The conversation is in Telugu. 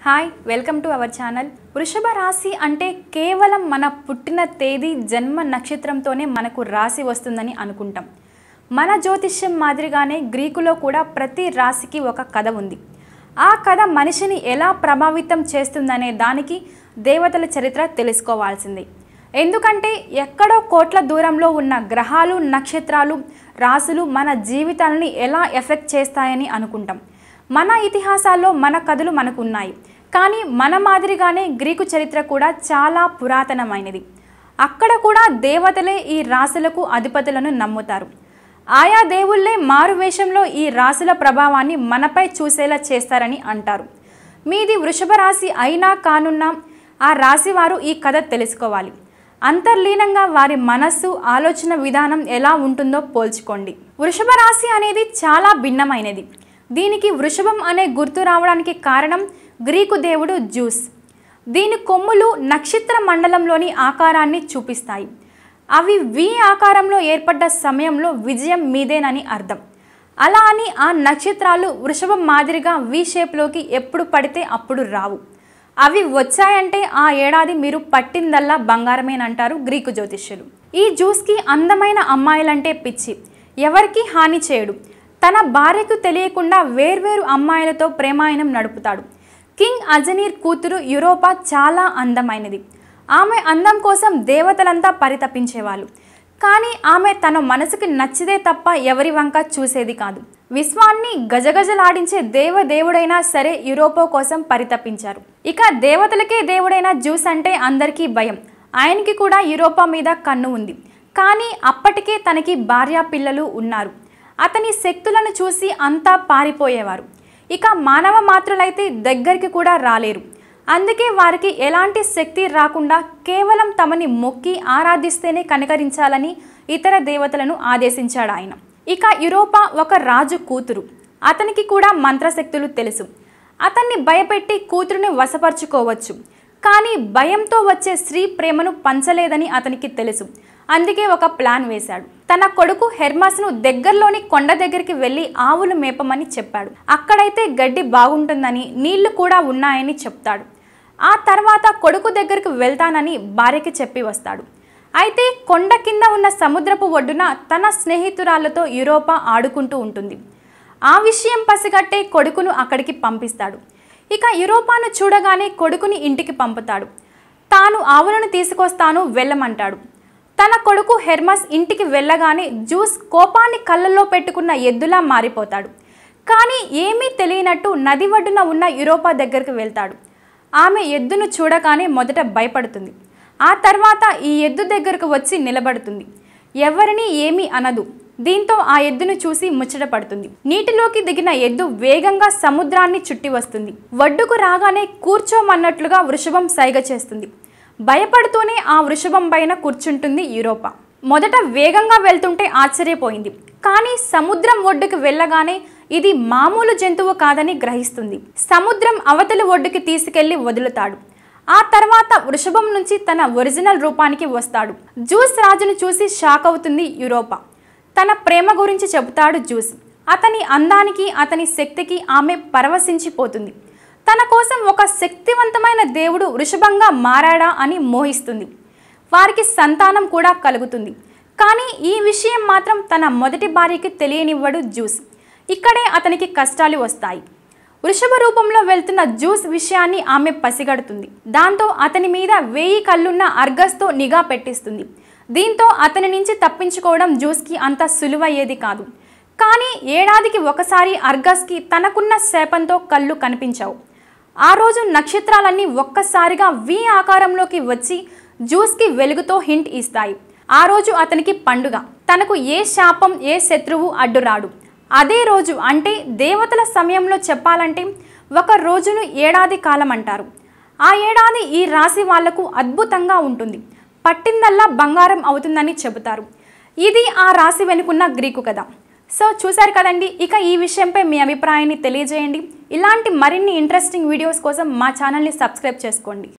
hi welcome to our channel వృషభ రాశి అంటే కేవలం మన పుట్టిన తేదీ జన్మ నక్షత్రంతోనే మనకు రాశి వస్తుందని అనుకుంటాం మన జ్యోతిష్యం మాదిరిగానే గ్రీకులో కూడా ప్రతి రాశికి ఒక కథ ఉంది ఆ కథ మనిషిని ఎలా ప్రభావితం చేస్తుందనే దానికి దేవతల చరిత్ర తెలుసుకోవాల్సిందే ఎందుకంటే ఎక్కడో కోట్ల దూరంలో ఉన్న గ్రహాలు నక్షత్రాలు రాసులు మన జీవితాలని ఎలా ఎఫెక్ట్ చేస్తాయని అనుకుంటాం మన ఇతిహాసాల్లో మన కథలు మనకు ఉన్నాయి కానీ మన మాదిరిగానే గ్రీకు చరిత్ర కూడా చాలా పురాతనమైనది అక్కడ కూడా దేవతలే ఈ రాశులకు అధిపతులను నమ్ముతారు ఆయా దేవుళ్ళే మారువేషంలో ఈ రాశుల ప్రభావాన్ని మనపై చూసేలా చేస్తారని అంటారు మీది వృషభ రాశి అయినా కానున్నా ఆ రాశి వారు ఈ కథ తెలుసుకోవాలి అంతర్లీనంగా వారి మనస్సు ఆలోచన విధానం ఎలా ఉంటుందో పోల్చుకోండి వృషభ రాశి అనేది చాలా భిన్నమైనది దీనికి వృషభం అనే గుర్తు రావడానికి కారణం గ్రీకు దేవుడు జ్యూస్ దీని కొమ్ములు నక్షత్ర మండలంలోని ఆకారాన్ని చూపిస్తాయి అవి వి ఆకారంలో ఏర్పడ్డ సమయంలో విజయం మీదేనని అర్థం అలా అని ఆ నక్షత్రాలు వృషభం మాదిరిగా వి షేప్లోకి ఎప్పుడు పడితే అప్పుడు రావు అవి వచ్చాయంటే ఆ ఏడాది మీరు పట్టిందల్లా బంగారమేనంటారు గ్రీకు జ్యోతిష్యులు ఈ జ్యూస్కి అందమైన అమ్మాయిలంటే పిచ్చి ఎవరికి హాని చేయడు తన భార్యకు తెలియకుండా వేర్వేరు అమ్మాయిలతో ప్రేమాయణం నడుపుతాడు కింగ్ అజనీర్ కూతురు యూరోపా చాలా అందమైనది ఆమె అందం కోసం దేవతలంతా పరితపించేవాళ్ళు కానీ ఆమె తన మనసుకి నచ్చితే తప్ప ఎవరి వంక చూసేది కాదు విశ్వాన్ని గజగజలాడించే దేవదేవుడైనా సరే యూరోపో కోసం పరితపించారు ఇక దేవతలకే దేవుడైన జ్యూస్ అంటే అందరికీ భయం ఆయనకి కూడా యూరోపా మీద కన్ను ఉంది కానీ అప్పటికే తనకి భార్యా పిల్లలు ఉన్నారు అతని శక్తులను చూసి అంతా పారిపోయేవారు ఇక మానవ మాత్రులైతే దగ్గరికి కూడా రాలేరు అందుకే వారికి ఎలాంటి శక్తి రాకుండా కేవలం తమని మొక్కి ఆరాధిస్తేనే కనకరించాలని ఇతర దేవతలను ఆదేశించాడు ఆయన ఇక యూరోపా ఒక రాజు కూతురు అతనికి కూడా మంత్రశక్తులు తెలుసు అతన్ని భయపెట్టి కూతురుని వశపరుచుకోవచ్చు కానీ భయంతో వచ్చే స్త్రీ ప్రేమను పంచలేదని అతనికి తెలుసు అందుకే ఒక ప్లాన్ వేశాడు తన కొడుకు హెర్మాస్ను దగ్గరలోని కొండ దగ్గరికి వెళ్ళి ఆవులు మేపమని చెప్పాడు అక్కడైతే గడ్డి బాగుంటుందని నీళ్లు కూడా ఉన్నాయని చెప్తాడు ఆ తర్వాత కొడుకు దగ్గరకు వెళ్తానని భార్యకి చెప్పి వస్తాడు అయితే కొండ కింద ఉన్న సముద్రపు ఒడ్డున తన స్నేహితురాలతో యూరోపా ఆడుకుంటూ ఉంటుంది ఆ విషయం పసిగట్టే కొడుకును అక్కడికి పంపిస్తాడు ఇక యూరోపాను చూడగానే కొడుకుని ఇంటికి పంపుతాడు తాను ఆవులను తీసుకొస్తాను వెళ్ళమంటాడు తన కొడుకు హెర్మస్ ఇంటికి వెళ్ళగానే జ్యూస్ కోపాన్ని కళ్ళల్లో పెట్టుకున్న ఎద్దులా మారిపోతాడు కానీ ఏమీ తెలియనట్టు నది ఒడ్డున ఉన్న యూరోపా దగ్గరికి వెళ్తాడు ఆమె ఎద్దును చూడగానే మొదట భయపడుతుంది ఆ తర్వాత ఈ ఎద్దు దగ్గరకు వచ్చి నిలబడుతుంది ఎవరిని ఏమీ అనదు దీంతో ఆ ఎద్దును చూసి ముచ్చట పడుతుంది నీటిలోకి దిగిన ఎద్దు వేగంగా సముద్రాన్ని చుట్టి వస్తుంది ఒడ్డుకు రాగానే కూర్చోమన్నట్లుగా వృషభం సైగ చేస్తుంది భయపడుతూనే ఆ వృషభం పైన కూర్చుంటుంది యూరోపా మొదట వేగంగా వెళ్తుంటే ఆశ్చర్యపోయింది కానీ సముద్రం ఒడ్డుకు వెళ్ళగానే ఇది మామూలు జంతువు కాదని గ్రహిస్తుంది సముద్రం అవతలి ఒడ్డుకి తీసుకెళ్లి వదులుతాడు ఆ తర్వాత వృషభం నుంచి తన ఒరిజినల్ రూపానికి వస్తాడు జ్యూస్ రాజును చూసి షాక్ అవుతుంది యూరోపా తన ప్రేమ గురించి చెబుతాడు జ్యూస్ అతని అందానికి అతని శక్తికి ఆమె పరవశించిపోతుంది తన కోసం ఒక శక్తివంతమైన దేవుడు వృషభంగా మారాడా అని మోహిస్తుంది వారికి సంతానం కూడా కలుగుతుంది కానీ ఈ విషయం మాత్రం తన మొదటి భార్యకి తెలియనివ్వడు జ్యూస్ ఇక్కడే అతనికి కష్టాలు వస్తాయి వృషభ రూపంలో వెళ్తున్న జ్యూస్ విషయాన్ని ఆమె పసిగడుతుంది దాంతో అతని మీద వేయి కళ్ళున్న అర్గస్తో నిఘా పెట్టిస్తుంది దీంతో అతని నుంచి తప్పించుకోవడం జ్యూస్కి అంత సులువయ్యేది కాదు కానీ ఏడాదికి ఒకసారి అర్గస్కి తనకున్న శాపంతో కళ్ళు కనిపించావు ఆ రోజు నక్షత్రాలన్నీ ఒక్కసారిగా వి ఆకారంలోకి వచ్చి జ్యూస్కి వెలుగుతో హింట్ ఇస్తాయి ఆ రోజు అతనికి పండుగ తనకు ఏ శాపం ఏ శత్రువు అడ్డురాడు అదే రోజు అంటే దేవతల సమయంలో చెప్పాలంటే ఒక రోజును ఏడాది కాలం అంటారు ఆ ఏడాది ఈ రాశి వాళ్లకు అద్భుతంగా ఉంటుంది పట్టిందల్లా బంగారం అవుతుందని చెబుతారు ఇది ఆ రాశి వెనుకున్న గ్రీకు కథ సో చూశారు కదండి ఇక ఈ విషయంపై మీ అభిప్రాయాన్ని తెలియజేయండి ఇలాంటి మరిన్ని ఇంట్రెస్టింగ్ వీడియోస్ కోసం మా ఛానల్ని సబ్స్క్రైబ్ చేసుకోండి